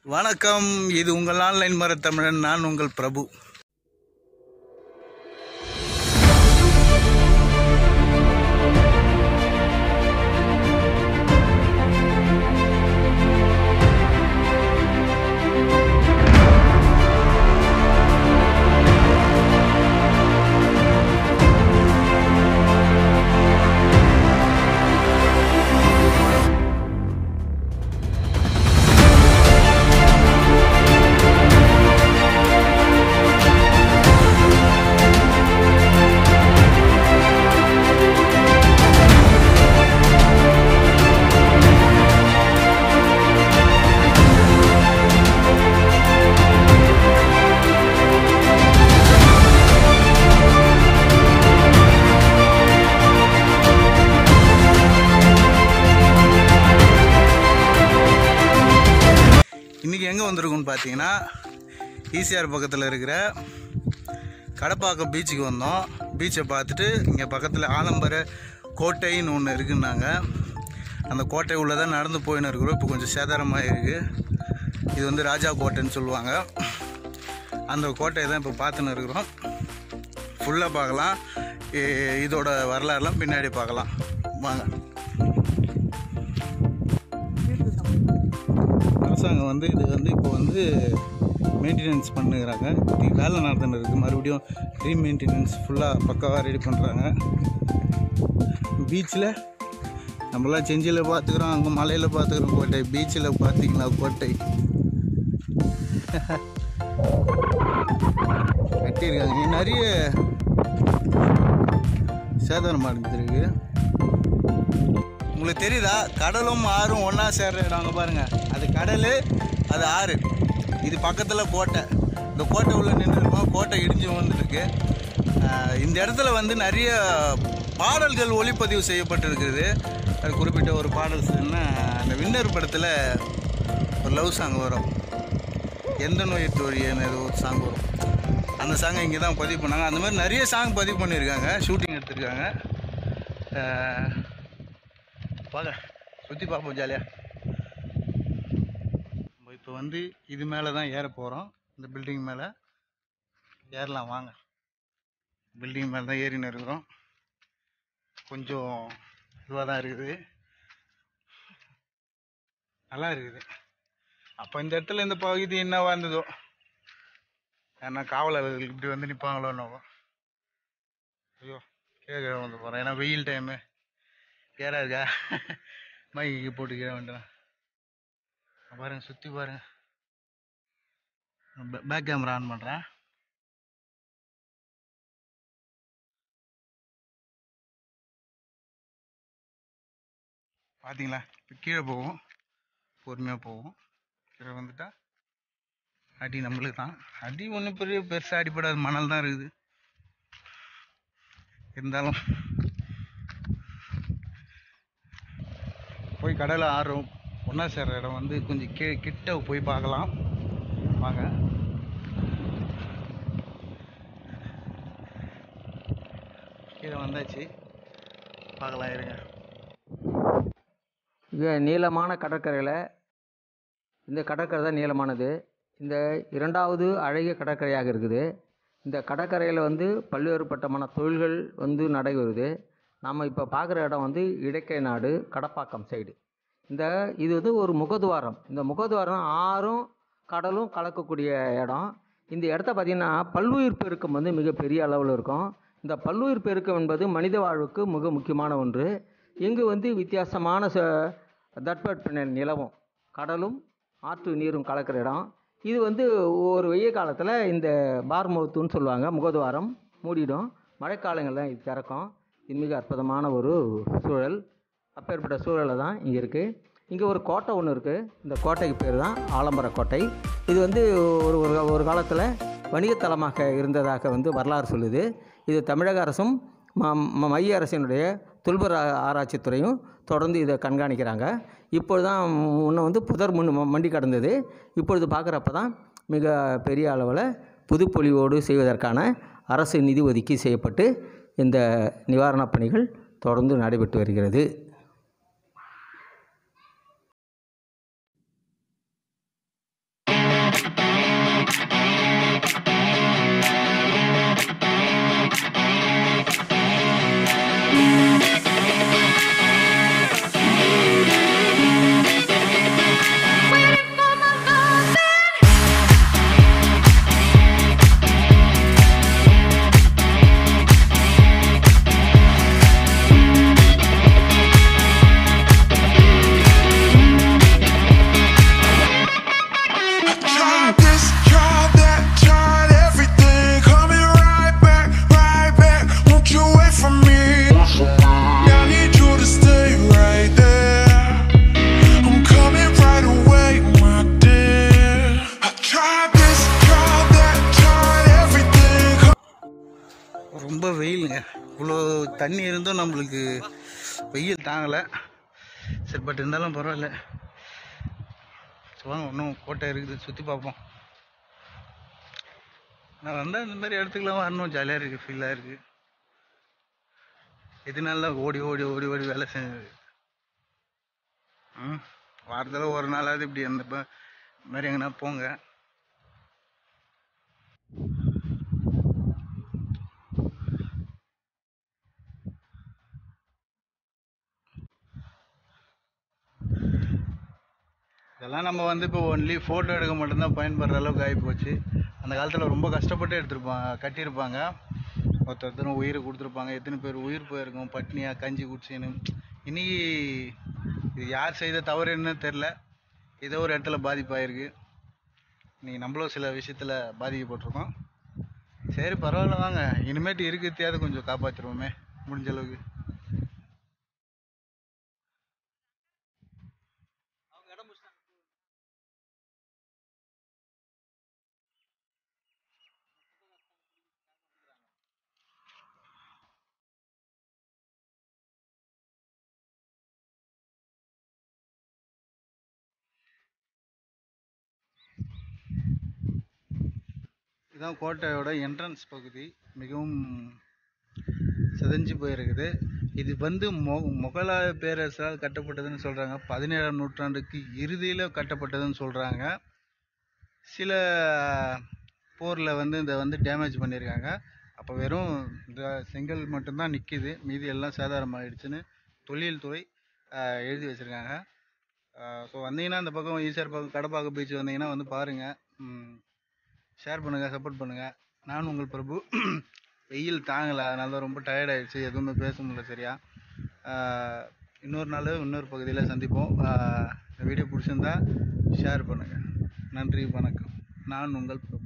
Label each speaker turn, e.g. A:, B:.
A: வணக்கம் இது உங்கள் ஆன்லைன் மரத்தமிழன் நான் உங்கள் பிரபு இன்றைக்கி எங்கே வந்திருக்கோம்னு பார்த்தீங்கன்னா ஈசிஆர் பக்கத்தில் இருக்கிற கடப்பாக்கம் பீச்சுக்கு வந்தோம் பீச்சை பார்த்துட்டு இங்கே பக்கத்தில் ஆலம்பர கோட்டைன்னு ஒன்று இருக்குன்னாங்க அந்த கோட்டை உள்ளே தான் நடந்து போயின்னு இருக்கிறோம் இப்போ கொஞ்சம் சேதாரமாக இருக்குது இது வந்து ராஜா கோட்டைன்னு சொல்லுவாங்க அந்த கோட்டையை தான் இப்போ பார்த்துன்னு இருக்கிறோம் ஃபுல்லாக பார்க்கலாம் இ- இதோட வரலாறுலாம் பின்னாடி பார்க்கலாம் வாங்க அரசாங்கம் வந்து இது வந்து இப்போ வந்து மெயின்டெனன்ஸ் பண்ணுகிறாங்க இது வேலை நடந்துன்னு இருக்குது மறுபடியும் ரீமெயின்டெனன்ஸ் ஃபுல்லாக பக்காவாக ரெடி பண்ணுறாங்க பீச்சில் நம்மளாம் செஞ்சியில் பார்த்துக்குறோம் அங்கே மலையில் பார்த்துக்குறோம் கோட்டை பீச்சில் பார்த்தீங்களா கோட்டை கட்டியிருக்காங்க இங்க நிறைய சேதாரம் அடைஞ்சிருக்கு உங்களுக்கு தெரியுதா கடலும் ஆறும் ஒன்றா சேர்ற இடம் அங்கே பாருங்கள் அது கடல் அது ஆறு இது பக்கத்தில் கோட்டை இந்த கோட்டை உள்ள நின்றுருக்கோம் கோட்டை இடிஞ்சு வந்துருக்கு ஆஹ் இந்த இடத்துல வந்து நிறைய பாடல்கள் ஒளிப்பதிவு செய்யப்பட்டிருக்கிறது அது குறிப்பிட்ட ஒரு பாடல் என்ன அந்த வின்னர் படத்தில் ஒரு லவ் சாங் வரும் எந்த நோய் தோழியன்னு ஏதோ ஒரு சாங் வரும் அந்த சாங்கை இங்கே தான் பதிவு பண்ணாங்க அந்த மாதிரி நிறைய சாங் பதிவு பண்ணியிருக்காங்க ஷூட்டிங் எடுத்திருக்காங்க ஆஹ் வாங்க சுற்றி பார்ப்போம் ஜாலியாக நம்ம இப்போ வந்து இது மேலே தான் ஏற போகிறோம் இந்த பில்டிங் மேலே ஏறலாம் வாங்க பில்டிங் மேலே தான் ஏறின்னு இருக்கிறோம் கொஞ்சம் இதுவாக தான் இருக்குது நல்லா இருக்குது அப்போ இந்த இடத்துல இந்த பகுதி என்னவா இருந்ததோ ஏன்னா காவலர்கள் இப்படி வந்து நிற்பாங்களோ என்னவோ ஐயோ கேட்க வந்து போகிறேன் ஏன்னா வெயில் டைமு கேரா இருக்கா மைக்கு போட்டுக்கிற வேண்டாம் பாருங்க சுற்றி பாருங்க பேக் கேமரா ஆன் பண்ணுறேன் பார்த்தீங்களா இப்போ கீழே போவோம் பொறுமையாக போவோம் கீழே வந்துட்டா அடி நம்மளுக்கு தான் அடி ஒன்றும் பெரிய பெருசாக அடிப்படாது மணல் தான் இருக்குது இருந்தாலும் போய் கடலை ஆடுறோம் ஒன்றா சேர்ற இடம் வந்து கொஞ்சம் கீ கிட்ட போய் பார்க்கலாம் வாங்க கீழே வந்தாச்சு பார்க்கலாம் இருங்க
B: இங்கே நீளமான கடற்கரையில் இந்த கடற்கரை தான் நீளமானது இந்த இரண்டாவது அழகிய கடற்கரையாக இருக்குது இந்த கடற்கரையில் வந்து பல்வேறுபட்டமான தொழில்கள் வந்து நடைபெறுது நாம் இப்போ பார்க்குற இடம் வந்து இடக்கை நாடு கடப்பாக்கம் சைடு இந்த இது வந்து ஒரு முகத்துவாரம் இந்த முகத்துவாரம் ஆறும் கடலும் கலக்கக்கூடிய இடம் இந்த இடத்த பார்த்திங்கன்னா பல்லுயிர் பெருக்கம் வந்து மிகப்பெரிய அளவில் இருக்கும் இந்த பல்லுயிர் பெருக்கம் என்பது மனித வாழ்வுக்கு மிக முக்கியமான ஒன்று இங்கு வந்து வித்தியாசமான ச தட்பவெப்பநிலை நிலவும் கடலும் ஆற்று நீரும் கலக்கிற இடம் இது வந்து ஒரு வெய்ய காலத்தில் இந்த பார்மவுத்துன்னு சொல்லுவாங்க முகதுவாரம் மூடிடும் மழைக்காலங்களில் இது திறக்கும் இது மிக அற்புதமான ஒரு சூழல் அப்பேற்பட்ட சூழலில் தான் இங்கே இருக்குது இங்கே ஒரு கோட்டை ஒன்று இருக்குது இந்த கோட்டைக்கு பேர் தான் ஆலம்பர கோட்டை இது வந்து ஒரு ஒரு ஒரு காலத்தில் வணிகத்தலமாக இருந்ததாக வந்து வரலாறு சொல்லுது இது தமிழக அரசும் ம- ம- மைய அரசினுடைய தொல்பொருள் ஆ- ஆராய்ச்சித்துறையும் தொடர்ந்து இதை கண்காணிக்கிறாங்க இப்பொழுது தான் முன்ன வந்து புதர் முன் ம- மண்டி கடந்தது இப்பொழுது பார்க்குறப்ப தான் மிக பெரிய அளவில் புதுப்பொலிவோடு செய்வதற்கான அரசு நிதி ஒதுக்கி செய்யப்பட்டு இந்த நிவாரணப் பணிகள் தொடர்ந்து நடைபெற்று வருகிறது
A: இவ்வளோ தண்ணி இருந்தும் நம்மளுக்கு வெயில் தாங்கலை சரி பட் இருந்தாலும் பரவாயில்ல சரி வாங்க இன்னும் கோட்டை இருக்குது சுற்றி பார்ப்போம் நான் வந்தால் இந்த மாதிரி இடத்துக்குலாம் வரணும் ஜாலியாக இருக்குது ஃபீலாக இருக்குது இதனால தான் ஓடி ஓடி ஓடி ஓடி வேலை செஞ்சது ம் வாரத்தில் ஒரு நாளாவது இப்படி அந்த ப- மாதிரி எங்கன்னா போங்க இதெல்லாம் நம்ம வந்து இப்போ ஒன்லி ஃபோட்டோ எடுக்க மட்டும்தான் பயன்படுற அளவுக்கு ஆகி போச்சு அந்த காலத்தில் ரொம்ப கஷ்டப்பட்டு எடுத்திருப்பாங்க கட்டியிருப்பாங்க ஒருத்தர் ஒருத்தரும் உயிரை கொடுத்துருப்பாங்க எத்தனை பேர் உயிர் போயிருக்கும் பட்னியாக கஞ்சி குடிச்சின்னு இன்னைக்கு இது யார் செய்த தவறு என்னன்னு தெரில ஏதோ ஒரு இடத்துல பாதிப்பாயிருக்கு இன்னைக்கு நம்மளும் சில விஷயத்தில் பாதிக்கப்பட்டிருக்கோம் சரி பரவாயில்ல வாங்க இனிமேட்டு இருக்கிறதையாவது கொஞ்சம் காப்பாற்றிடுவோமே முடிஞ்ச அளவுக்கு இதுதான் கோட்டையோட என்ட்ரன்ஸ் பகுதி மிகவும் சிதைஞ்சு போயிருக்குது இது வந்து மொ முகலாய பேரரசால் கட்டப்பட்டதுன்னு சொல்கிறாங்க பதினேழாம் நூற்றாண்டுக்கு இறுதியில் கட்டப்பட்டதுன்னு சொல்கிறாங்க சில போரில் வந்து இதை வந்து டேமேஜ் பண்ணியிருக்காங்க அப்போ வெறும் இந்த செங்கல் மட்டும்தான் நிற்கிது மீதி எல்லாம் சேதாரமாயிடுச்சுன்னு தொழில்துறை ஆஹ், எழுதி வச்சுருக்காங்க ஸோ வந்தீங்கன்னா இந்த பக்கம் ஈசிஆர் பக்கம் கடப்பாக்கம் பீச் வந்தீங்கன்னா வந்து பாருங்கள் ஷேர் பண்ணுங்கள் சப்போர்ட் பண்ணுங்கள் நான் உங்கள் பிரபு வெயில் தாங்கலை அதனால தான் ரொம்ப tired ஆயிடுச்சு எதுவுமே பேச முடியல சரியா ஆஹ் இன்னொரு நாள் இன்னொரு பகுதியில் சந்திப்போம் ஆஹ் இந்த வீடியோ பிடிச்சிருந்தா ஷேர் பண்ணுங்கள் நன்றி வணக்கம் நான் உங்கள் பிரபு